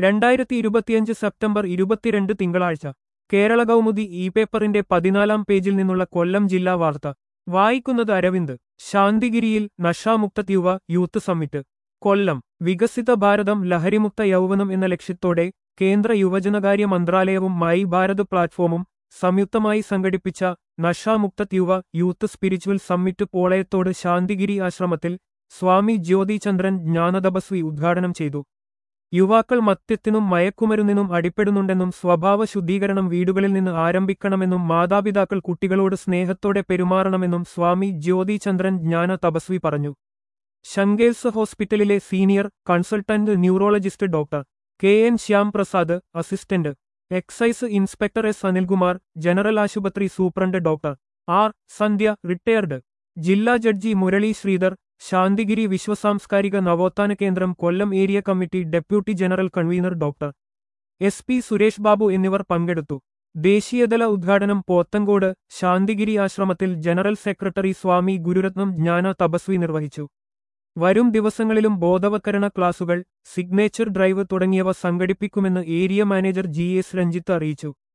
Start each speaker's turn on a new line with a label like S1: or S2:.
S1: രണ്ടായിരത്തി ഇരുപത്തിയഞ്ച് സെപ്റ്റംബർ ഇരുപത്തിരണ്ട് തിങ്കളാഴ്ച കേരള കൗമുദി ഇ പേപ്പറിന്റെ പതിനാലാം പേജിൽ നിന്നുള്ള കൊല്ലം ജില്ലാ വാർത്ത വായിക്കുന്നത് അരവിന്ദ് ശാന്തിഗിരിയിൽ നഷാമുക്ത യുവ യൂത്ത് സമ്മിറ്റ് കൊല്ലം വികസിത ഭാരതം ലഹരിമുക്ത യൗവനം എന്ന ലക്ഷ്യത്തോടെ കേന്ദ്ര യുവജനകാര്യ മന്ത്രാലയവും മൈ ഭാരത് പ്ലാറ്റ്ഫോമും സംയുക്തമായി സംഘടിപ്പിച്ച നഷാമുക്ത യുവ youth spiritual summit Polayathode Santhigiri ആശ്രമത്തിൽ സ്വാമി ജ്യോതിചന്ദ്രൻ ജ്ഞാനതപസ്വി ഉദ്ഘാടനം ചെയ്തു യുവാക്കൾ മദ്യത്തിനും മയക്കുമരുന്നിനും അടിപ്പെടുന്നുണ്ടെന്നും സ്വഭാവ ശുദ്ധീകരണം വീടുകളിൽ നിന്ന് ആരംഭിക്കണമെന്നും മാതാപിതാക്കൾ കുട്ടികളോട് സ്നേഹത്തോടെ പെരുമാറണമെന്നും സ്വാമി ജ്യോതിചന്ദ്രൻ ജ്ഞാന തപസ്വി പറഞ്ഞു ശങ്കേൽസ് ഹോസ്പിറ്റലിലെ senior consultant neurologist doctor K N Shyam Prasad assistant excise inspector S Anilkumar general ആശുപത്രി superintendent doctor R Sandhya retired ജില്ലാ ജഡ്ജി മുരളി ശ്രീധർ ശാന്തിഗിരി വിശ്വസാംസ്കാരിക നവോത്ഥാന കേന്ദ്രം Kollam area committee deputy general convener doctor S P Suresh Babu എന്നിവർ പങ്കെടുത്തു ദേശീയതല ഉദ്ഘാടനം പോത്തങ്കോട് ശാന്തിഗിരി ആശ്രമത്തിൽ ജനറൽ സെക്രട്ടറി സ്വാമി ഗുരുരത്നം ജ്ഞാന തപസ്വി നിർവഹിച്ചു വരും ദിവസങ്ങളിലും ബോധവത്കരണ ക്ലാസുകൾ സിഗ്നേച്ചർ ഡ്രൈവ് തുടങ്ങിയവ സംഘടിപ്പിക്കുമെന്ന് area manager G S Ranjith അറിയിച്ചു